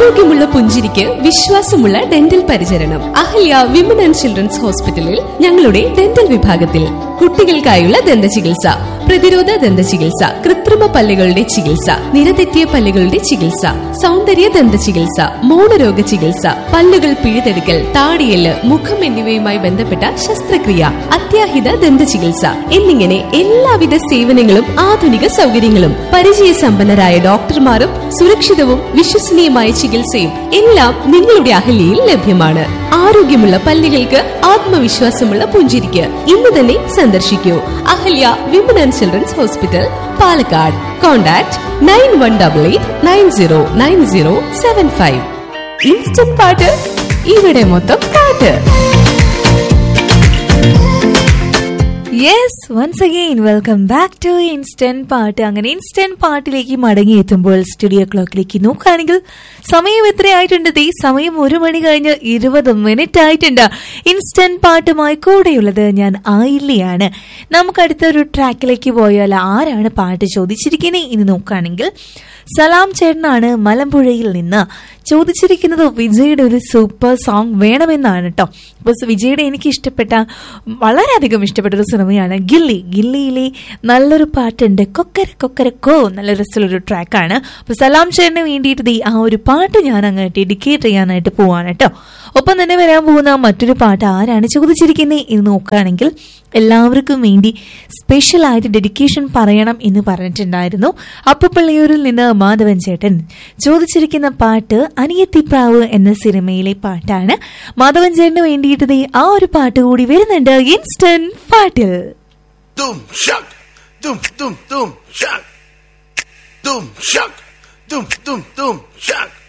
ആരോഗ്യമുള്ള പുഞ്ചിരിക്ക് വിശ്വാസമുള്ള ഡെന്റൽ പരിചരണം അഹല്യ വിമൻ ആൻഡ് ചിൽഡ്രൻസ് ഹോസ്പിറ്റലിൽ ഞങ്ങളുടെ ഡെന്റൽ വിഭാഗത്തിൽ കുട്ടികൾക്കായുള്ള ദന്ത ചികിത്സ പ്രതിരോധ ദന്ത ചികിത്സ കൃത്രിമ പല്ലുകളുടെ ചികിത്സ നിരതെറ്റിയ പല്ലുകളുടെ ചികിത്സ സൗന്ദര്യ ദന്ത ചികിത്സ മൗനരോഗ ചികിത്സ പല്ലുകൾ പിഴുതെടുക്കൽ താടിയല് മുഖം എന്നിവയുമായി ബന്ധപ്പെട്ട ശസ്ത്രക്രിയ അത്യാഹിത ദന്ത ചികിത്സ എന്നിങ്ങനെ എല്ലാവിധ സേവനങ്ങളും ആധുനിക സൗകര്യങ്ങളും പരിചയസമ്പന്നരായ ഡോക്ടർമാരും സുരക്ഷിതവും വിശ്വസനീയമായ ചികിത്സയും എല്ലാം നിങ്ങളുടെ അഹല്യയിൽ ലഭ്യമാണ് ആരോഗ്യമുള്ള പല്ലുകൾക്ക് ആത്മവിശ്വാസമുള്ള പുഞ്ചിരിക്ക് ഇന്ന് തന്നെ സന്ദർശിക്കൂ Ahalya women and children's hospital Palakkad contact nine one double eight nine zero nine zero seven five instant പാട്ട് ഇവിടെ മൊത്തം പാട്ട് yes once again welcome back to instant പാട്ട് അങ്ങനെ ഇൻസ്റ്റന്റ് പാട്ടിലേക്ക് മടങ്ങി എത്തുമ്പോൾ സ്റ്റുഡിയോ ക്ലോക്കിലേക്ക് നോക്കുകയാണെങ്കിൽ സമയം എത്രയായിട്ടുണ്ട് ദേ സമയം ഒരു മണി കഴിഞ്ഞ് ഇരുപത് മിനിറ്റ് ആയിട്ടുണ്ട് ഇൻസ്റ്റന്റ് പാട്ടുമായി കൂടെയുള്ളത് ഞാൻ ആയില്ലയാണ് നമുക്ക് അടുത്തൊരു ട്രാക്കിലേക്ക് പോയാൽ ആരാണ് പാട്ട് ചോദിച്ചിരിക്കുന്നത് ഇന്ന് നോക്കുകയാണെങ്കിൽ സലാം ചേട്ടനാണ് മലമ്പുഴയിൽ നിന്ന് ചോദിച്ചിരിക്കുന്നത് വിജയുടെ ഒരു സൂപ്പർ സോങ് വേണമെന്നാണ് കേട്ടോ അപ്പൊ വിജയുടെ എനിക്ക് ഇഷ്ടപ്പെട്ട വളരെയധികം ഇഷ്ടപ്പെട്ട ഒരു സിനിമയാണ് ഗില്ലി ഗില്ലിയിലെ നല്ലൊരു പാട്ടുണ്ട് കൊക്കര കൊക്കര കോ നല്ല രസമുള്ളൊരു ട്രാക്കാണ് അപ്പൊ സലാം ചേട്ടന് വേണ്ടിയിട്ട് ദേ ആ ഒരു പാട്ട് ഞാൻ അങ്ങ് ഡെഡിക്കേറ്റ് ചെയ്യാനായിട്ട് പോവാണ് കേട്ടോ ഒപ്പം തന്നെ വരാൻ പോകുന്ന മറ്റൊരു പാട്ട് ആരാണ് ചോദിച്ചിരിക്കുന്നത് എന്ന് നോക്കുകയാണെങ്കിൽ എല്ലാവർക്കും വേണ്ടി സ്പെഷ്യൽ ആയിട്ട് ഡെഡിക്കേഷൻ പറയണം എന്ന് പറഞ്ഞിട്ടുണ്ടായിരുന്നു അപ്പുപള്ളിയൂരിൽ നിന്ന് മാധവൻ ചേട്ടൻ ചോദിച്ചിരിക്കുന്ന പാട്ട് അനിയത്തിപ്രാവ് എന്ന സിനിമയിലെ പാട്ടാണ് മാധവൻ ചേട്ടന് വേണ്ടിയിട്ട് ദേ ആ ഒരു പാട്ട് കൂടി വരുന്നുണ്ട് ഇൻസ്റ്റന്റ് പാട്ടിൽ Doom shock, doom doom doom shock, doom shock, doom doom doom shock.